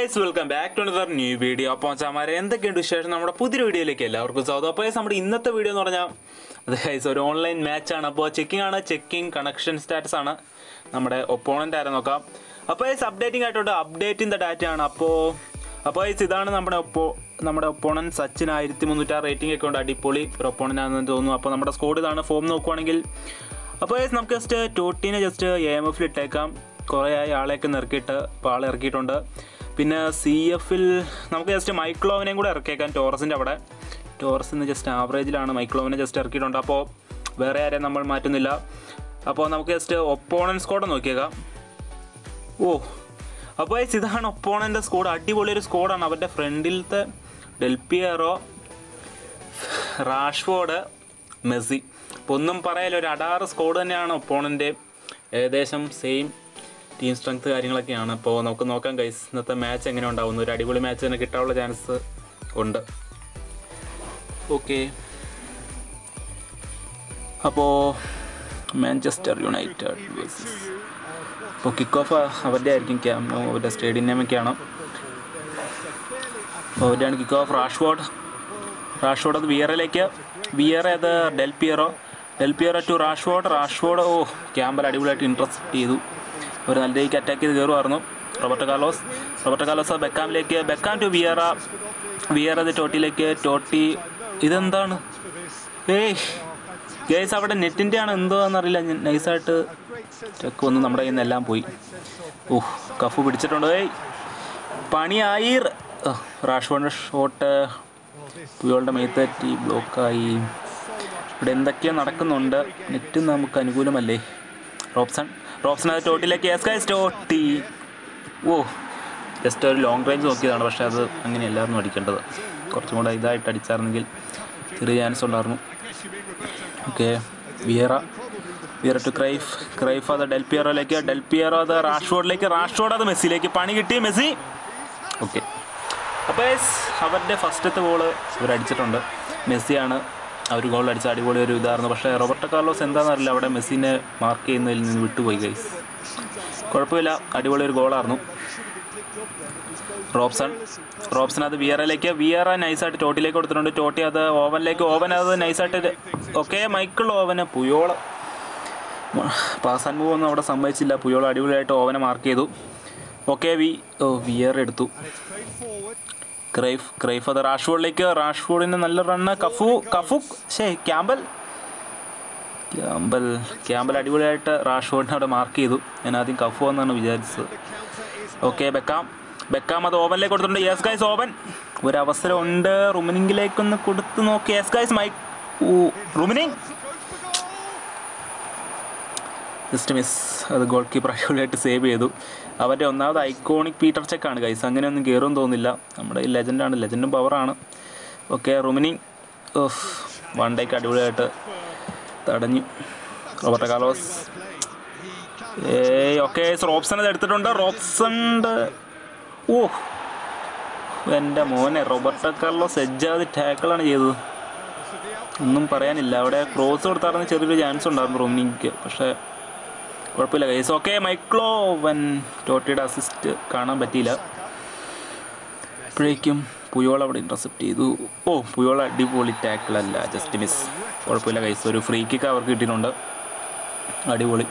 Guys welcome back to another new video അപ്പോൾ ചാമാരെ എന്തൊക്കെയുണ്ട് വിശേഷം നമ്മുടെ പുതിയൊരു വീഡിയോയിലേക്ക് എല്ലാവർക്കും സ്വാഗതം അപ്പോൾ guys, നമ്മുടെ ഇന്നത്തെ വീഡിയോ എന്ന് പറഞ്ഞാൽ അത് ഗൈസ് ഒരു ഓൺലൈൻ മാച്ചാണ് അപ്പോൾ ചെക്കിംഗ് ആണ് ചെക്കിംഗ് കണക്ഷൻ സ്റ്റാറ്റസ് ആണ് നമ്മുടെ ഒപ്പോണൻ്റ് ആരെ നോക്കാം അപ്പോൾ ഗൈസ് അപ്ഡേറ്റിംഗ് ആയിട്ടുണ്ട് അപ്ഡേറ്റിംഗ് ദ ഡാറ്റ ആണ് അപ്പോൾ അപ്പോൾ ഗൈസ് ഇതാണ് നമ്മുടെ ഒപ്പോ നമ്മുടെ ഒപ്പോണൻ സച്ചിൻ ആയിരത്തി മുന്നൂറ്റാറ് റേറ്റിംഗ് ഒക്കെ ഉണ്ട് അടിപൊളി ഒരു ഒപ്പോണൻ്റ് ആണെന്ന് തോന്നുന്നു അപ്പോൾ നമ്മുടെ സ്കോഡ് ഇതാണ് ഫോം നോക്കുവാണെങ്കിൽ അപ്പോൾ guys, നമുക്ക് ജസ്റ്റ് ടോട്ടീനെ ജസ്റ്റ് എ എം എഫിൽ ഇട്ടേക്കാം കുറേ ആയി ആളെയൊക്കെ ഇറക്കിയിട്ട് ഇപ്പോൾ ആളെ ഇറക്കിയിട്ടുണ്ട് പിന്നെ സി എഫിൽ നമുക്ക് ജസ്റ്റ് മൈക്ലോവിനെയും കൂടെ ഇറക്കിയേക്കാം ടോറസിൻ്റെ അവിടെ ടോറസിന്ന് ജസ്റ്റ് ആവറേജിലാണ് മൈക്ലോവിനെ ജസ്റ്റ് ഇറക്കിയിട്ടുണ്ട് അപ്പോൾ വേറെ ആരെയും നമ്മൾ മാറ്റുന്നില്ല അപ്പോൾ നമുക്ക് ജസ്റ്റ് ഒപ്പോണൻസ് സ്കോഡ് നോക്കിയേക്കാം ഓ അപ്പോൾ guys, ഇതാണ് ഒപ്പോണൻ്റെ സ്കോഡ് അടിപൊളി ഒരു സ്കോഡാണ് അവരുടെ ഫ്രണ്ടിലത്തെ ഡെൽപിയറോ റാഷ്ഫോർഡ് മെസ്സി അപ്പോൾ ഒന്നും പറയാല്ല ഒരു അടാറ് സ്കോഡ് തന്നെയാണ് ഒപ്പോണൻ്റെ ഏകദേശം സെയിം ടീം സ്ട്രെങ്ത് കാര്യങ്ങളൊക്കെയാണ് അപ്പോൾ നമുക്ക് നോക്കാം ഗൈസ് ഇന്നത്തെ മാച്ച് എങ്ങനെ ഉണ്ടാവുന്നു ഒരു അടിപൊളി മാച്ച് തന്നെ കിട്ടാനുള്ള ചാൻസ് ഉണ്ട് ഓക്കെ അപ്പോൾ മാഞ്ചസ്റ്റർ യുണൈറ്റഡ് വേഴ്സസ് അപ്പോൾ കിക്ക് ഓഫ് അവരുടെ ആയിരിക്കും ക്യാം അവരുടെ സ്റ്റേഡിയം നെയിമൊക്കെയാണ് അപ്പോൾ അവരുടെയാണ് കിക്ക് ഓഫ് റാഷ്വാഡ് റാഷ്വാഡ് അത് വിയറയിലേക്ക് വിയറ അത് Del Piero Del Piero to Rashford Rashford ഓ ക്യാമ്പൽ അടിപൊളിയായിട്ട് ഇൻട്രസ്റ്റ് ചെയ്തു ഒരു നല്ല രീതിക്ക് അറ്റാക്ക് ചെയ്ത് കയറുമായിരുന്നു റോബർട്ടോ കാർലോസ് റോബർട്ടോ കാർലോസ് ബെക്കാമിലേക്ക് ബെക്കാം ടു വിയറ വിയറ അത് ടോട്ടിയിലേക്ക് ടോട്ടി ഇതെന്താണ് ഏയ് ഗേസ് അവിടെ നെറ്റിൻ്റെ ആണ് എന്തോ എന്നറിയില്ല നൈസായിട്ട് ചെക്ക് വന്ന് നമ്മുടെ കയ്യിൽ നിന്ന് എല്ലാം പോയി ഓഹ് കഫ് പിടിച്ചിട്ടുണ്ട് ഏയ് പണിയായി റാഷ്വോണിൻ്റെ ഷോട്ട് പുയോളുടെ മേത്തറ്റി ബ്ലോക്കായി ഇവിടെ എന്തൊക്കെയോ നടക്കുന്നുണ്ട് നെറ്റ് നമുക്ക് അനുകൂലമല്ലേ റോബ്സൺ റോബ്സൺ അത് ടോട്ടിലേക്ക് എസ് ഗൈസ് ടോട്ടി ഓ ജസ്റ്റ് ഒരു ലോങ് റേഞ്ച് നോക്കിയതാണ് പക്ഷേ അത് അങ്ങനെയല്ലായിരുന്നു അടിക്കേണ്ടത് കുറച്ചും കൂടെ ഇതായിട്ട് അടിച്ചായിരുന്നെങ്കിൽ ചെറിയ ചാൻസ് ഉണ്ടായിരുന്നു okay Vieira Vieira to Cruyff Cruyff അത് ഡെൽപിയറോയിലേക്ക് ഡെൽപിയറോ അത് റാഷ്ഫോർഡിലേക്ക് റാഷ്ഫോർഡ് അത് മെസ്സിയിലേക്ക് പണി കിട്ടി മെസ്സി ഓക്കെ അപ്പോൾ അവരുടെ ഫസ്റ്റത്തെ ഗോള് ഇവരടിച്ചിട്ടുണ്ട് മെസ്സിയാണ് അവർ ഗോൾ അടിച്ച അടിപൊളി ഒരു ഇതായിരുന്നു പക്ഷേ റോബർട്ടോ കാർലോസ് എന്താണെന്നറിയില്ല അവിടെ മെസ്സിനെ മാർക്ക് ചെയ്യുന്നതിൽ നിന്ന് വിട്ടുപോയി ഗൈസ് കുഴപ്പമില്ല അടിപൊളി ഒരു ഗോളായിരുന്നു റോബ്സൺ റോബ്സൺ അത് വിയറയിലേക്ക് വിയറ നൈസായിട്ട് ടോട്ടിലേക്ക് കൊടുത്തിട്ടുണ്ട് ടോട്ടി അത് ഓവനിലേക്ക് ഓവൻ അത് നൈസായിട്ട് ഓക്കെ മൈക്കിൾ ഓവന് പുയോള പാസ് മൂവ് ഒന്നും അവിടെ സമ്മതിച്ചില്ല പുയോള അടിപൊളിയായിട്ട് ഓവനെ മാർക്ക് ചെയ്തു ഓക്കെ വി ഓ വിയർ എടുത്തു ക്രൈഫ് ക്രൈഫ് അത് റാഷ്ഫോർഡിലേക്ക് റാഷ്ഫോർഡിന് നല്ല റണ്ണ് കഫു കഫു ഷേ ക്യാമ്പൽ ക്യാമ്പൽ ക്യാമ്പൽ അടിപൊളിയായിട്ട് റാഷ്ഫോർഡിനെ അവിടെ മാർക്ക് ചെയ്തു ഞാൻ ആദ്യം കഫു എന്നാണ് വിചാരിച്ചത് ഓക്കെ ബെക്കാം ബെക്കാം അത് ഓവനിലേക്ക് കൊടുത്തിട്ടുണ്ട് യെസ് ഗൈസ് ഓവൻ ഒരു അവസരം ഉണ്ട് റുമിനിങ്ങിലേക്കൊന്ന് കൊടുത്ത് നോക്കി yes guys my Rummenigge just miss അത് ഗോൾ കീപ്പർ അടിപൊളിയായിട്ട് സേവ് ചെയ്തു അവരുടെ ഒന്നാമത് ഐക്കോണിക് പീറ്റർ ചെക്കാണ് ഗൈസ് അങ്ങനെയൊന്നും കയറും തോന്നില്ല നമ്മുടെ ഈ ലെജൻഡാണ് ലെജൻഡും പവറാണ് ഓക്കെ റുമിനിങ് ഓഫ് വൺ ഡേക്ക് അടിപൊളിയായിട്ട് തടഞ്ഞു റോബർട്ടോ കാർലോസ് ഏയ് ഓക്കെ റോബ്സൺ അത് എടുത്തിട്ടുണ്ട് റോബ്സണ്ട് ഓ എൻ്റെ മോനെ റോബർട്ടോ കാർലോസ് എജ്ജാതി ടാക്കിളാണ് ചെയ്തത് ഒന്നും പറയാനില്ല അവിടെ ക്രോസ് കൊടുത്തായിരുന്നു ചെറിയൊരു ചാൻസ് ഉണ്ടായിരുന്നു റൂമിനിക്ക് പക്ഷേ കുഴപ്പമില്ല കൈസ് ഓക്കെ മൈക്ലോ വൻ ടോട്ടിയുടെ അസിസ്റ്റ് കാണാൻ പറ്റിയില്ല അപ്പോഴേക്കും പുയോൾ അവിടെ ഇൻ്റർസെപ്റ്റ് ചെയ്തു ഓ പുയോൾ അടിപൊളി ടാക്കിളല്ല ജസ്റ്റ് മിസ് കുഴപ്പമില്ല കൈസ് ഒരു ഫ്രീ കിക്ക് അവർക്ക് കിട്ടിയിട്ടുണ്ട് അടിപൊളി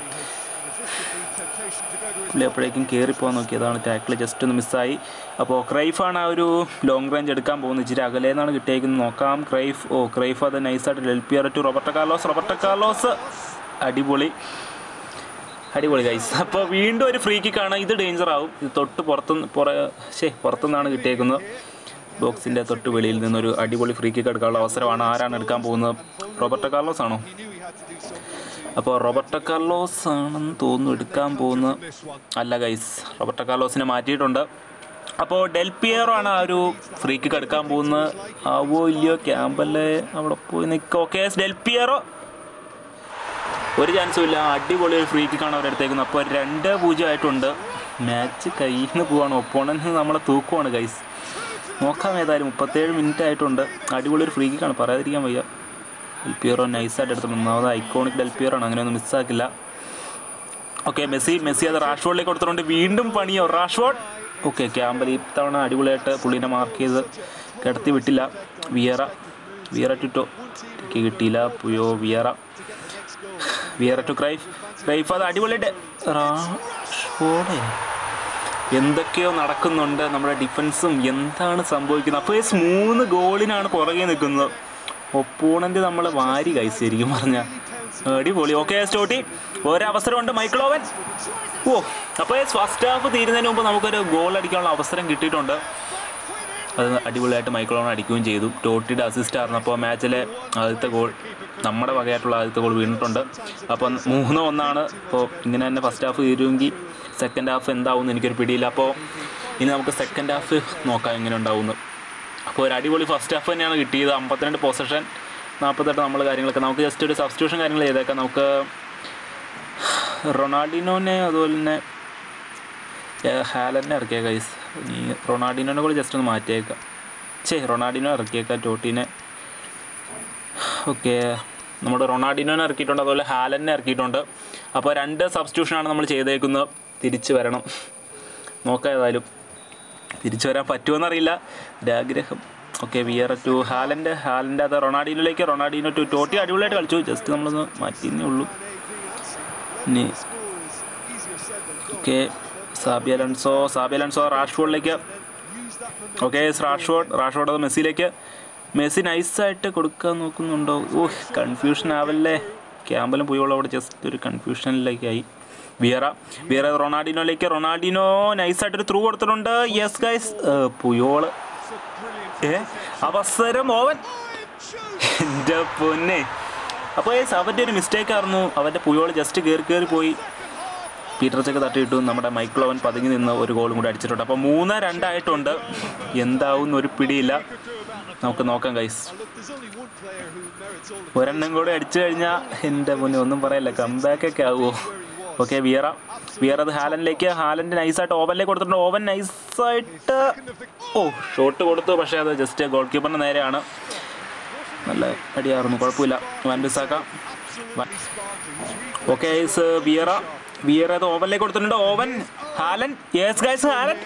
പുള്ളി അപ്പോഴേക്കും കയറിപ്പോകാൻ നോക്കി അതാണ് ടാക്കിൾ ജസ്റ്റ് ഒന്ന് മിസ്സായി അപ്പോൾ ക്രൈഫാണ് ആ ഒരു ലോങ് റേഞ്ച് എടുക്കാൻ പോകുന്നത് ഇച്ചിരി അകലേന്നാണ് കിട്ടിയേക്കുന്നത് നോക്കാം ക്രൈഫ് ഓ ക്രൈഫ് അത് നൈസായിട്ട് Del Piero to Roberto Carlos Roberto Carlos അടിപൊളി അടിപൊളി ഗൈസ് അപ്പോൾ വീണ്ടും ഒരു ഫ്രീ കിക്കാണ് ഇത് ഡേഞ്ചർ ആവും ഇത് തൊട്ട് പുറത്ത് പുറ ശേ പുറത്തുനിന്നാണ് കിട്ടിയേക്കുന്നത് ബോക്സിൻ്റെ തൊട്ട് വെളിയിൽ നിന്നൊരു അടിപൊളി ഫ്രീ കിക്ക് എടുക്കാനുള്ള അവസരമാണ് ആരാണ് എടുക്കാൻ പോകുന്നത് റോബർട്ടോ കാർലോസ് ആണോ അപ്പോൾ റോബർട്ടോ കാർലോസ് ആണെന്ന് തോന്നുന്നു എടുക്കാൻ പോകുന്ന അല്ല ഗൈസ് റോബർട്ടോ കാർലോസിനെ മാറ്റിയിട്ടുണ്ട് അപ്പോൾ ഡെൽപിയറോ ആണ് ആ ഒരു ഫ്രീ കിക്ക് എടുക്കാൻ പോകുന്നത് ആവോ ഇല്ലയോ ക്യാമ്പല്ലേ അവിടെ പോയി നിൽക്കുക ഓക്കെ ഡെൽപിയറോ ഒരു ചാൻസും ഇല്ല അടിപൊളി ഒരു ഫ്രീ കിക്കാണ് അവർ എടുത്തേക്കുന്നത് അപ്പോൾ രണ്ട് പൂജ്യം ആയിട്ടുണ്ട് മാച്ച് കയ്യിൽ നിന്ന് പോവാണ് ഒപ്പോണൻറ്റ് നമ്മളെ തൂക്കുവാണ് ഗൈസ് നോക്കാം ഏതായാലും മുപ്പത്തേഴ് മിനിറ്റ് ആയിട്ടുണ്ട് അടിപൊളി ഒരു ഫ്രീ കിക്കാണ് പറയാതിരിക്കാൻ വയ്യ ഡെൽപിയറോ നൈസായിട്ട് എടുത്തിട്ടുണ്ട് ഒന്നാമത് ഐക്കോണിക് ഡെൽപിയറോ ആണ് അങ്ങനെയൊന്നും മിസ്സാക്കില്ല ഓക്കെ മെസ്സി മെസ്സി അത് റാഷ്വോർഡിലേക്ക് കൊടുത്തിട്ടുണ്ട് വീണ്ടും പണിയോ റാഷ്വോർഡ് ഓക്കെ ക്യാമ്പൽ ഇത്തവണ അടിപൊളിയായിട്ട് പുള്ളീനെ മാർക്ക് ചെയ്ത് കിടത്തി വിട്ടില്ല വിയറ വിയറ ടു എനിക്ക് കിട്ടിയില്ല പുയോ Vieira Vieira to Cruyff Cruyff അത് അടിപൊളിയായിട്ട് റാഷോടെ എന്തൊക്കെയോ നടക്കുന്നുണ്ട് നമ്മുടെ ഡിഫൻസും എന്താണ് സംഭവിക്കുന്നത് അപ്പോൾ ഈ മൂന്ന് ഗോളിനാണ് പുറകെ നിൽക്കുന്നത് ഒപ്പോണൻ്റ് നമ്മൾ വാരി കഴിച്ചായിരിക്കും പറഞ്ഞ അടിപൊളി ഓക്കെ സ്റ്റോട്ടി ഒരവസരമുണ്ട് മൈക്കിളോവൻ ഓ അപ്പോൾ ഫസ്റ്റ് ഹാഫ് തീരുന്നതിന് മുമ്പ് നമുക്കൊരു ഗോൾ അടിക്കാനുള്ള അവസരം കിട്ടിയിട്ടുണ്ട് അത് അടിപൊളിയായിട്ട് മൈക്കിളോൺ അടിക്കുകയും ചെയ്തു ടോട്ടിയുടെ അസിസ്റ്റ് ആയിരുന്നു അപ്പോൾ മാച്ചിലെ ആദ്യത്തെ ഗോൾ നമ്മുടെ വകയായിട്ടുള്ള ആദ്യത്തെ ഗോൾ വീണിട്ടുണ്ട് അപ്പം മൂന്ന് ഒന്നാണ് അപ്പോൾ ഇങ്ങനെ തന്നെ ഫസ്റ്റ് ഹാഫ് തീരുമെങ്കിൽ സെക്കൻഡ് ഹാഫ് എന്താവും എനിക്കൊരു പിടിയില്ല അപ്പോൾ ഇനി നമുക്ക് സെക്കൻഡ് ഹാഫ് നോക്കാം എങ്ങനെ ഉണ്ടാവുമെന്ന് അപ്പോൾ ഒരു അടിപൊളി ഫസ്റ്റ് ഹാഫ് തന്നെയാണ് കിട്ടിയത് അമ്പത്തിരണ്ട് പൊസഷൻ നാൽപ്പത്തെട്ട് നമ്മൾ കാര്യങ്ങളൊക്കെ നമുക്ക് ജസ്റ്റ് ഒരു സബ്സ്റ്റിറ്റ്യൂഷൻ കാര്യങ്ങൾ ചെയ്തേക്കാം നമുക്ക് റൊണാൾഡിനോനെ അതുപോലെ തന്നെ ഹാലനെ ഇറക്കിയ കൈസ് നീ റൊണാൾഡിനോനെ കൂടി ജസ്റ്റ് ഒന്ന് മാറ്റിയേക്കാം ചേ റൊണാൾഡിനോ ഇറക്കിയേക്കാം ടോട്ടീനെ ഓക്കെ നമ്മുടെ റൊണാൾഡിനോനെ ഇറക്കിയിട്ടുണ്ട് അതുപോലെ ഹാലനെ ഇറക്കിയിട്ടുണ്ട് അപ്പോൾ രണ്ട് സബ്സ്റ്റിറ്റ്യൂഷനാണ് നമ്മൾ ചെയ്തേക്കുന്നത് തിരിച്ചു വരണം നോക്കാം ഏതായാലും തിരിച്ചു വരാൻ പറ്റുമെന്നറിയില്ല ഒരു ആഗ്രഹം ഓക്കെ വിയർ ടു ഹാലൻ്റെ ഹാലൻ്റെ അത് റൊണാൾഡിനോയിലേക്ക് റൊണാൾഡിനോ ടു ടോട്ടി അടിപൊളിയായിട്ട് കളിച്ചു ജസ്റ്റ് നമ്മളൊന്ന് മാറ്റിയെന്നേ ഉള്ളൂ ഇനി okay Xabi Alonso Xabi Alonso റാഷ്ഫോർഡിലേക്ക് ഓക്കെ റാഷ്ഫോർഡ് റാഷ്ഫോർഡ് അത് മെസ്സിയിലേക്ക് മെസ്സി നൈസായിട്ട് കൊടുക്കാൻ നോക്കുന്നുണ്ടോ ഓഹ് കൺഫ്യൂഷൻ ആവല്ലേ ക്യാമ്പലും പുയോളം അവിടെ ജസ്റ്റ് ഒരു കൺഫ്യൂഷനിലേക്കായി വിയറ വിയറ റൊണാൾഡിനോയിലേക്ക് റൊണാൾഡിനോ നൈസായിട്ടൊരു ത്രൂ കൊടുത്തിട്ടുണ്ട് യെസ് ഗൈസ് പുയോള് ഏ അവസരം ഓവൻ എൻ്റെ പൊന്നെ അപ്പോൾ ഏസ് അവൻ്റെ ഒരു മിസ്റ്റേക്ക് ആയിരുന്നു അവൻ്റെ പുയോൾ ജസ്റ്റ് കയറി കയറി പോയി പീറ്റർ ചെക്ക് തട്ടിയിട്ടു നമ്മുടെ മൈക്കിളോവൻ പതുങ്ങി നിന്ന് ഒരു ഗോളും കൂടി അടിച്ചിട്ടുണ്ട് അപ്പോൾ മൂന്ന് രണ്ടായിട്ടുണ്ട് എന്താവും ഒരു പിടിയില്ല നമുക്ക് നോക്കാം ഗൈസ് ഒരെണ്ണം കൂടെ അടിച്ചു കഴിഞ്ഞാൽ എൻ്റെ മുന്നേ ഒന്നും പറയല്ല കംബാക്ക് ഒക്കെ ആവുമോ ഓക്കെ വിയറ വിയറ അത് ഹാലനിലേക്ക് ഹാലൻ്റെ നൈസായിട്ട് ഓവനിലേക്ക് കൊടുത്തിട്ടുണ്ട് ഓവൻ നൈസായിട്ട് ഓ ഷോട്ട് കൊടുത്തു പക്ഷേ അത് ജസ്റ്റ് ഗോൾ കീപ്പറിൻ്റെ നേരെയാണ് നല്ല അടിയായിരുന്നു കുഴപ്പമില്ല വാൻ ബിസാക്ക ഓക്കെ ഐസ് വിയറ വിയറ അത് ഓവനിലേക്ക് കൊടുത്തിട്ടുണ്ട് Owen Haaland yes guys Haaland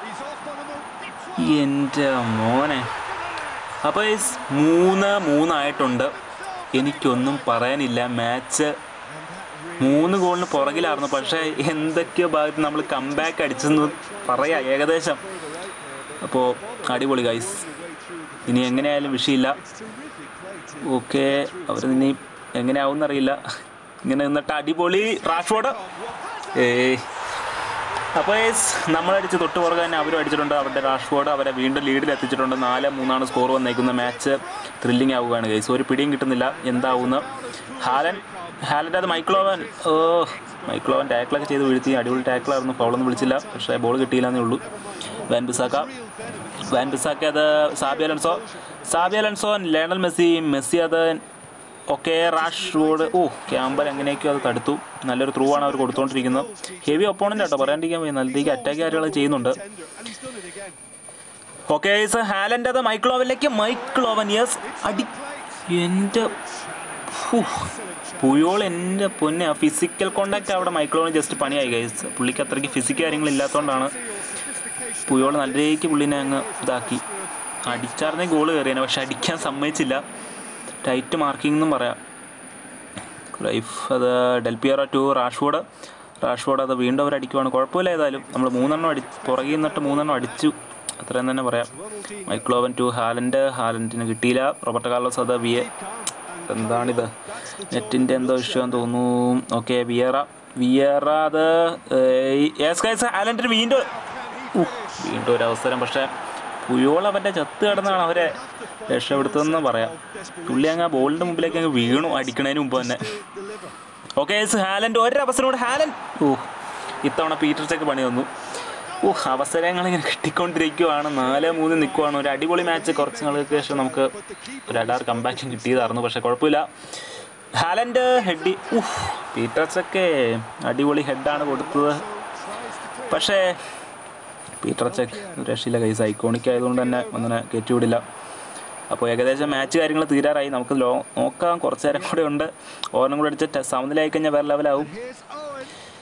എൻ്റെ മോനെ അപ്പോൾ ഐസ് മൂന്ന് മൂന്നായിട്ടുണ്ട് എനിക്കൊന്നും പറയാനില്ല മാച്ച് മൂന്ന് ഗോളിന് പുറകിലായിരുന്നു പക്ഷേ എന്തൊക്കെയോ ഭാഗത്ത് നമ്മൾ കംബാക്ക് അടിച്ചെന്ന് പറയാം ഏകദേശം അപ്പോൾ അടിപൊളി ഗൈസ് ഇനി എങ്ങനെയായാലും വിഷയമില്ല ഓക്കെ അവർ ഇനി എങ്ങനെയാവും എന്നറിയില്ല ഇങ്ങനെ നിന്നിട്ട് അടിപൊളി റാഷ്ഫോർഡ് ഏയ് അപ്പോൾ നമ്മളടിച്ച് തൊട്ട് പുറകെ തന്നെ അവരും അടിച്ചിട്ടുണ്ട് അവരുടെ റാഷ്ഫോർഡ് അവരെ വീണ്ടും ലീഡിൽ എത്തിച്ചിട്ടുണ്ട് നാല് മൂന്നാണ് സ്കോർ വന്നേക്കുന്ന മാച്ച് ത്രില്ലിംഗ് ആവുകയാണ് ഗൈസ് ഒരു പിടിയും കിട്ടുന്നില്ല എന്താവുന്ന ഹാലൻ ഹാലൻ്റെ അത് മൈക്ലോവൻ ഓ മൈക്ലോവൻ ടാക്കിളൊക്കെ ചെയ്ത് വീഴ്ത്തി അടിപൊളി ടാക്കിളായിരുന്നു ഫൗളൊന്നും വിളിച്ചില്ല പക്ഷേ ബോൾ കിട്ടിയില്ലെന്നേ ഉള്ളൂ വാൻ ബിസാക്ക വാൻ ബിസാക്ക അത് Xabi Alonso Xabi Alonso Lionel Messi Messi അത് ഓക്കെ റാഷ് റോഡ് ഓ ക്യാമ്പർ എങ്ങനെയൊക്കെയോ അത് തടുത്തു നല്ലൊരു ത്രൂ ആണ് അവർ കൊടുത്തുകൊണ്ടിരിക്കുന്നത് ഹെവി ഒപ്പോണൻ്റ് കേട്ടോ പറയാണ്ടിരിക്കാൻ പോയി നല്ല രീതിക്ക് അറ്റാക്ക് കാര്യങ്ങൾ ചെയ്യുന്നുണ്ട് ഓക്കെ സർ ഹാലൻ്റെ അത് മൈക്ലോവനിലേക്ക് മൈക്ലോവൻ യെസ് അടി എൻ്റെ ഹൂ, പുയോൾ എൻ്റെ പൊന്നെ ആ ഫിസിക്കൽ കോണ്ടാക്ട് അവിടെ മൈക്ലോവന് ജസ്റ്റ് പണിയായി ഗൈസ് പുള്ളിക്ക് അത്രയ്ക്ക് ഫിസിക്കൽ കാര്യങ്ങൾ ഇല്ലാത്തതുകൊണ്ടാണ് പുയോൾ നല്ല രീതിക്ക് പുള്ളിനെ അങ്ങ് ഇതാക്കി അടിച്ചാർന്നേ ഗോൾ കയറിയാണ് പക്ഷെ അടിക്കാൻ സമ്മതിച്ചില്ല ടൈറ്റ് മാർക്കിംഗ് എന്നും പറയാം റൈഫ് അത് ഡെൽപിയറോ ടു റാഷ്ഫോർഡ് റാഷ്ഫോർഡ് അത് വീണ്ടും അവർ അടിക്കുവാണ് കുഴപ്പമില്ല ഏതായാലും നമ്മൾ മൂന്നെണ്ണം അടി പുറകിൽ നിന്നിട്ട് മൂന്നെണ്ണം അടിച്ചു അത്രയും തന്നെ പറയാം മൈക്ലോവൻ ടു ഹാലൻഡ് ഹാലൻഡിന് കിട്ടിയില്ല റോബർട്ട് കാർലോസ് അത് വിയ എന്താണിത് നെറ്റിൻ്റെ എന്തോ ഇഷ്യൂ തോന്നുന്നു ഓക്കെ വിയറ വിയറ അത് യെസ് ഗൈസ് ഹാലൻഡിന് വീണ്ടും ഉഫ്, വീണ്ടും ഒരു അവസരം പക്ഷേ പുയോൾ അവൻ്റെ ചത്ത് കിടന്നാണ് അവരെ രക്ഷപ്പെടുത്തതെന്ന് പറയാം പുള്ളി അങ്ങ് ആ ബോളിൻ്റെ മുമ്പിലേക്ക് അങ്ങ് വീണു അടിക്കണതിന് മുമ്പ് തന്നെ ഓക്കെ ഹാലൻഡ് ഒരവസരം കൂടെ ഹാലൻ ഓ ഇത്തവണ പീറ്റർ ചെക്ക് പണി തന്നു ഓ അവസരങ്ങൾ ഇങ്ങനെ കിട്ടിക്കൊണ്ടിരിക്കുവാണ് നാല് മൂന്ന് നിൽക്കുവാണ് ഒരു അടിപൊളി മാച്ച് കുറച്ച് നാളുകൾക്ക് ശേഷം നമുക്ക് ഒരു അടാർ കമ്പാക്ഷൻ കിട്ടിയതായിരുന്നു പക്ഷേ കുഴപ്പമില്ല ഹാലൻഡ് ഹെഡി ഉഫ് പീറ്റർ ചെക്ക് അടിപൊളി ഹെഡാണ് കൊടുത്തത് പക്ഷേ പീറ്റർ ചെക്ക് രക്ഷയില്ല കൈസ് ഐക്കോണിക് ആയതുകൊണ്ട് തന്നെ അങ്ങനെ കയറ്റിവിടില്ല അപ്പോൾ ഏകദേശം മാച്ച് കാര്യങ്ങൾ തീരാറായി നമുക്ക് ലോ നോക്കാം കുറച്ച് നേരം കൂടെ ഉണ്ട് ഓർണം കൂടെ അടിച്ച് സമനിലായി കഴിഞ്ഞാൽ വേറെ ലെവലാവും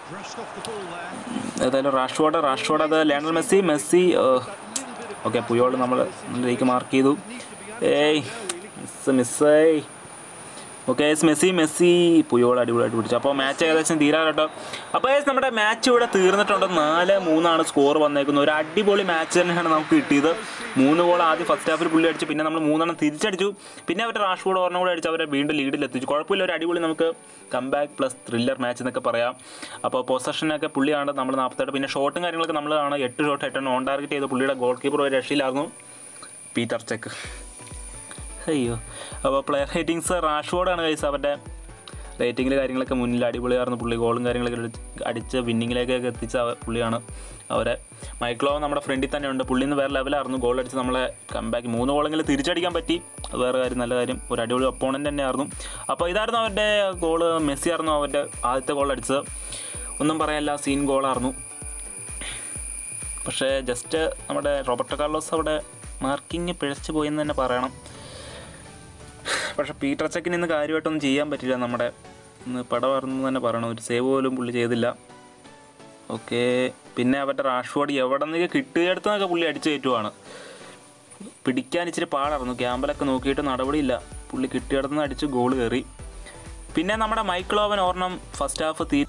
Brushed off the ball there. ഏതായാലും റാഷ്വാഡ് റാഷ്വാഡ് അത് Lionel Messi Messi okay Puyol നമ്മൾ ഇതിലേക്ക് മാർക്ക് ചെയ്തു ഏയ് മിസ് മിസ്സേയ് ഓക്കെ മെസ്സി മെസ്സി പുയോൾ അടിപൊളിയായിട്ട് പിടിച്ചു അപ്പോൾ മാച്ച് ഏകദേശം തീരാറട്ടോ അപ്പോൾ ഏകദേശം നമ്മുടെ മാച്ച് ഇവിടെ തീർന്നിട്ടുണ്ട് നാല് മൂന്നാണ് സ്കോർ വന്നേക്കുന്നത് ഒരു അടിപൊളി മാച്ച് തന്നെയാണ് നമുക്ക് കിട്ടിയത് മൂന്ന് ഗോൾ ആദ്യം ഫസ്റ്റ് ഹാഫിൽ പുള്ളി അടിച്ചു പിന്നെ നമ്മൾ മൂന്നെണ്ണം തിരിച്ചടിച്ചു പിന്നെ അവരുടെ റാഷ്ഫോർഡ് ഓർണം കൂടെ അടിച്ച് അവരെ വീണ്ടും ലീഡിൽ എത്തിച്ചു കുഴപ്പമില്ല ഒരു അടിപൊളി നമുക്ക് കംബാക്ക് പ്ലസ് ത്രില്ലർ മാച്ച് എന്നൊക്കെ പറയാം അപ്പോൾ പൊസഷനൊക്കെ പുള്ളിയാണ് നമ്മൾ നാൽപ്പത്തെട്ട് പിന്നെ ഷോട്ടും കാര്യങ്ങളൊക്കെ നമ്മളാണ് എട്ട് ഷോട്ട് എട്ടെണ്ണം ഓൺ ടാർഗറ്റ് ചെയ്ത് പുള്ളിയുടെ ഗോൾ കീപ്പർ ഒരു രക്ഷയിലായിരുന്നു പീറ്റർ ചെക്ക് അയ്യോ അപ്പോൾ പ്ലെയർ റേറ്റിങ്സ് റാഷ്വോർഡാണ് കൈസ് അവരുടെ റേറ്റിങ്ങിൽ കാര്യങ്ങളൊക്കെ മുന്നിൽ അടിപൊളിയായിരുന്നു പുള്ളി ഗോളും കാര്യങ്ങളൊക്കെ അടിച്ച് അടിച്ച് വിന്നിങ്ങിലേക്കൊക്കെ എത്തിച്ച അവ- പുള്ളിയാണ് അവരെ മൈക്ലോ നമ്മുടെ ഫ്രണ്ടിൽ തന്നെ ഉണ്ട് പുള്ളിയിൽ നിന്ന് വേറെ ലെവലായിരുന്നു ഗോൾ അടിച്ച് നമ്മളെ കംബാക്ക് മൂന്ന് ഗോളെങ്കിലും തിരിച്ചടിക്കാൻ പറ്റി അത് വേറെ കാര്യം നല്ല കാര്യം ഒരു അടിപൊളി ഒപ്പോണൻ്റ് തന്നെയായിരുന്നു അപ്പോൾ ഇതായിരുന്നു അവരുടെ ഗോള് മെസ്സി ആയിരുന്നു അവരുടെ ആദ്യത്തെ ഗോൾ അടിച്ചത് ഒന്നും പറയാനില്ല സീൻ ഗോളായിരുന്നു പക്ഷേ ജസ്റ്റ് നമ്മുടെ റോബർട്ടോ കാർലോസ് അവിടെ മാർക്കിങ് പിഴച്ചു പോയെന്ന് തന്നെ പറയണം പക്ഷേ പീറ്റർ ചെക്കിന് ഇന്ന് കാര്യമായിട്ടൊന്നും ചെയ്യാൻ പറ്റില്ല നമ്മുടെ ഇന്ന് പടമായിരുന്നു തന്നെ പറയണം ഒരു സേവ് പോലും പുള്ളി ചെയ്തില്ല ഓക്കെ പിന്നെ അവരുടെ റാഷ്ഫോർഡ് എവിടെ നിന്നൊക്കെ കിട്ടുകയെടുത്തെന്നൊക്കെ പുള്ളി അടിച്ചു കയറ്റുവാണ് പിടിക്കാൻ ഇച്ചിരി പാടായിരുന്നു ക്യാമ്പിലൊക്കെ നോക്കിയിട്ട് നടപടിയില്ല പുള്ളി കിട്ടിയിടത്തുനിന്ന് അടിച്ച് ഗോൾ കയറി പിന്നെ നമ്മുടെ മൈക്കിളോവൻ ഓർണം ഫസ്റ്റ് ഹാഫ് തീ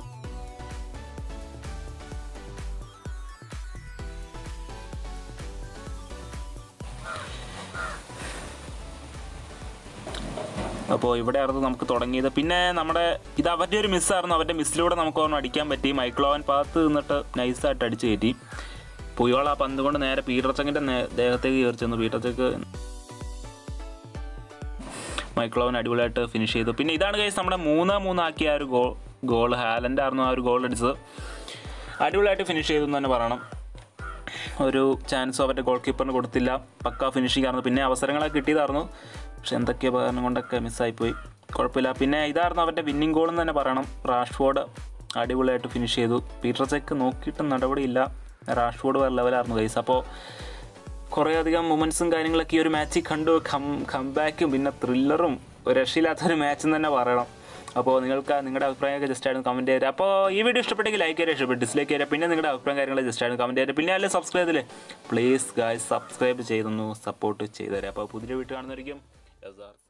അപ്പോൾ ഇവിടെയായിരുന്നു നമുക്ക് തുടങ്ങിയത് പിന്നെ നമ്മുടെ ഇത് അവരുടെ ഒരു മിസ്സായിരുന്നു അവരുടെ മിസ്സിലൂടെ നമുക്ക് ഒരെണ്ണം അടിക്കാൻ പറ്റി മൈക്ലോവൻ പാത്ത് നിന്നിട്ട് നൈസായിട്ട് അടിച്ച് കയറ്റി പുയോൾ ആ പന്ത് കൊണ്ട് നേരെ പീറ്റർ ചെക്കിൻ്റെ ദേഹത്തേക്ക് കയറി ചെന്നു പീറ്റർ ചെക്ക് മൈക്ലോവൻ അടിപൊളിയായിട്ട് ഫിനിഷ് ചെയ്തു പിന്നെ ഇതാണ് കഴിച്ച് നമ്മുടെ മൂന്ന് മൂന്നാക്കിയ ആ ഒരു ഗോൾ ഗോൾ ഹാലൻ്റ് ആയിരുന്നു ആ ഒരു ഗോൾ അടിച്ചത് അടിപൊളിയായിട്ട് ഫിനിഷ് ചെയ്തു എന്ന് തന്നെ പറയണം ഒരു ചാൻസ് അവരുടെ ഗോൾ കീപ്പറിന് കൊടുത്തില്ല പക്ക ഫിനിഷിംഗ് ആയിരുന്നു പിന്നെ അവസരങ്ങളൊക്കെ കിട്ടിയതായിരുന്നു പക്ഷെ എന്തൊക്കെയോ കാരണം കൊണ്ടൊക്കെ മിസ്സായിപ്പോയി കുഴപ്പമില്ല പിന്നെ ഇതായിരുന്നു അവരുടെ വിന്നിംഗ് ഗോൾ എന്ന് തന്നെ പറയണം റാഷ്ഫോർഡ് അടിപൊളിയായിട്ട് ഫിനിഷ് ചെയ്തു പീറ്റർ ചെക്ക് നോക്കിയിട്ടും നടപടിയില്ല റാഷ്ഫോർഡ് വേറെ ലെവലായിരുന്നു ഗൈസ് അപ്പോൾ കുറേ അധികം മൊമെൻറ്റ്സും കാര്യങ്ങളൊക്കെ ഈ ഒരു മാച്ചിൽ കണ്ടു കം കംബാക്കും പിന്നെ ത്രില്ലറും ഒരു രക്ഷയില്ലാത്തൊരു മാച്ച് എന്ന് തന്നെ പറയണം അപ്പോൾ നിങ്ങൾക്ക് നിങ്ങളുടെ അഭിപ്രായമൊക്കെ ജസ്റ്റ് ആയിരുന്നു കമൻറ്റ് ചെയ്യുക അപ്പോൾ ഈ വീഡിയോ ഇഷ്ടപ്പെട്ടെങ്കിൽ ലൈക്ക് ചെയ്യുക ഇഷ്ടപ്പെട്ടു ഡിസ്ലൈക്ക് ചെയ്യുക പിന്നെ നിങ്ങളുടെ അഭിപ്രായം കാര്യങ്ങൾ ജസ്റ്റ് ആയിരുന്നു കമൻറ്റ് ചെയ്യുക പിന്നെ അല്ലെ സബ്സ്ക്രൈബ് ചെയ്തില്ലേ പ്ലീസ് ഗായ്സ് സബ്സ്ക്രൈബ് ചെയ്തൊന്നു സപ്പോർട്ട് ചെയ്തു തരാം അപ്പോൾ പുതിയ വീട്ടിൽ കാണുന്നതായിരിക്കും